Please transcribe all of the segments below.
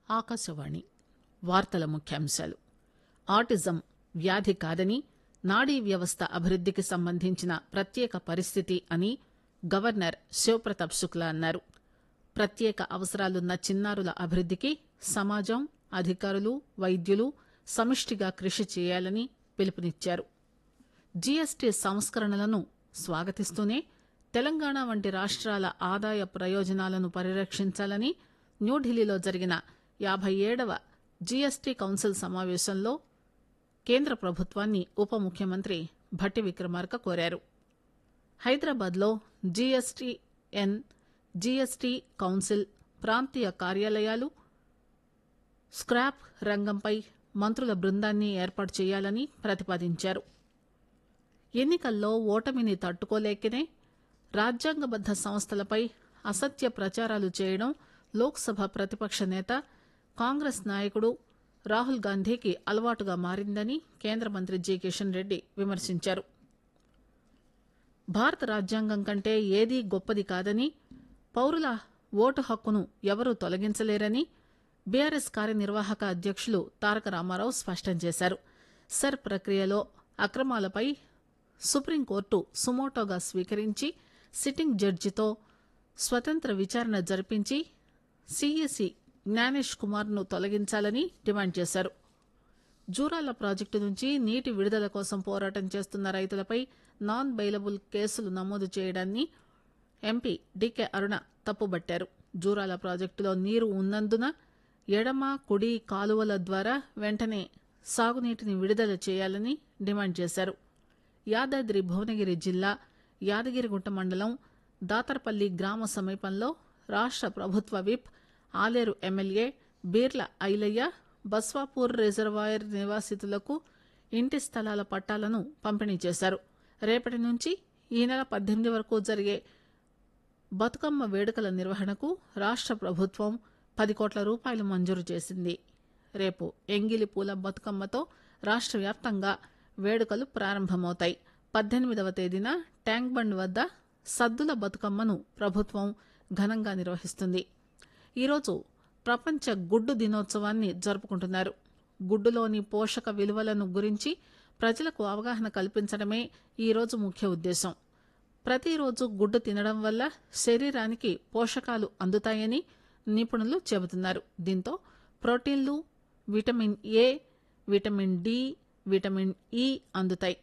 ఆకాశవాణి వార్తల ముఖ్యాంశాలు ఆటిజం వ్యాధి కాదని నాడీ వ్యవస్థ అభివృద్దికి సంబంధించిన ప్రత్యేక పరిస్థితి అని గవర్నర్ శివప్రతాప్ శుక్లా అన్నారు ప్రత్యేక అవసరాలున్న చిన్నారుల అభివృద్దికి సమాజం అధికారులు వైద్యులు సమిష్టిగా కృషి చేయాలని పిలుపునిచ్చారు జీఎస్టీ సంస్కరణలను స్వాగతిస్తూనే తెలంగాణ వంటి రాష్ట్రాల ఆదాయ ప్రయోజనాలను పరిరక్షించాలని న్యూఢిల్లీలో జరిగిన యాభై ఏడవ జీఎస్టీ కౌన్సిల్ సమావేశంలో కేంద్ర ప్రభుత్వాన్ని ఉప ముఖ్యమంత్రి భట్టి విక్రమార్క కోరారు హైదరాబాద్లో జీఎస్టీఎన్ జీఎస్టీ కౌన్సిల్ ప్రాంతీయ కార్యాలయాలు స్క్రాప్ రంగంపై మంత్రుల బృందాన్ని ఏర్పాటు చేయాలని ప్రతిపాదించారు ఎన్నికల్లో ఓటమిని తట్టుకోలేకనే రాజ్యాంగబద్ద సంస్థలపై అసత్య ప్రచారాలు చేయడం లోక్సభ ప్రతిపక్ష నేత కాంగ్రెస్ నాయకుడు రాహుల్ గాంధీకి అలవాటుగా మారిందని కేంద్ర మంత్రి జి కిషన్ రెడ్డి విమర్శించారు భారత రాజ్యాంగం కంటే ఏదీ గొప్పది కాదని పౌరుల ఓటు హక్కును ఎవరూ తొలగించలేరని బీఆర్ఎస్ కార్యనిర్వాహక అధ్యక్షులు తారక రామారావు స్పష్టం చేశారు సెర్ ప్రక్రియలో అక్రమాలపై సుప్రీంకోర్టు సుమోటోగా స్వీకరించి సిట్టింగ్ జడ్జితో స్వతంత్ర విచారణ జరిపించి సీఈసీ జ్ఞానేష్ కుమార్ ను తొలగించాలని డిమాండ్ చేశారు జూరాల ప్రాజెక్టు నుంచి నీటి విడుదల కోసం పోరాటం చేస్తున్న రైతులపై నాన్ బెయిలబుల్ కేసులు నమోదు చేయడాన్ని ఎంపీ డీకే అరుణ తప్పుబట్టారు జూరాల ప్రాజెక్టులో నీరు ఉన్నందున ఎడమ కుడి కాలువల ద్వారా వెంటనే సాగునీటిని విడుదల చేయాలని డిమాండ్ చేశారు యాదాద్రి భువనగిరి జిల్లా యాదగిరిగుట్ట మండలం దాతర్పల్లి గ్రామ సమీపంలో రాష్ట ప్రభుత్వ whip Aler MLA Beerla Ailaiah Baswapur reservoir నివాసితులకు ఇంటి స్థలాల పట్టాలను పంపిణీ చేశారు రేపటి నుంచి ఈ నెల పద్దెనిమిది వరకు జరిగే బతుకమ్మ వేడుకల నిర్వహణకు రాష్ట ప్రభుత్వం పది కోట్ల రూపాయలు మంజూరు చేసింది రేపు ఎంగిలి పూల బతుకమ్మతో రాష్ట వ్యాప్తంగా వేడుకలు ప్రారంభమవుతాయి పద్దెనిమిదవ తేదీన ట్యాంక్ బండ్ వద్ద సద్దుల బతుకమ్మను ప్రభుత్వం ఘనంగా నిర్వహిస్తుంది ఈరోజు ప్రపంచ గుడ్డు దినోత్సవాన్ని జరుపుకుంటున్నారు గుడ్డులోని పోషక విలువలను గురించి ప్రజలకు అవగాహన కల్పించడమే ఈరోజు ముఖ్య ఉద్దేశం ప్రతిరోజు గుడ్డు తినడం వల్ల శరీరానికి పోషకాలు అందుతాయని నిపుణులు చెబుతున్నారు దీంతో ప్రోటీన్లు vitamin A vitamin D vitamin E అందుతాయి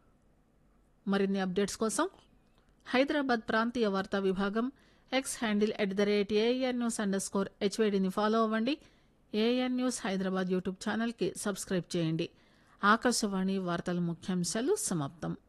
మరిన్ని అప్డేట్స్ కోసం హైదరాబాద్ ప్రాంతీయ వార్తా విభాగం X handle at the rate AN news underscore హెచ్వేడిని ఫాలో అవ్వండి ఏఎన్ న్యూస్ హైదరాబాద్ యూట్యూబ్ ఛానల్కి సబ్స్క్రైబ్ చేయండి ఆకాశవాణి వార్తల ముఖ్యాంశాలు సమాప్తం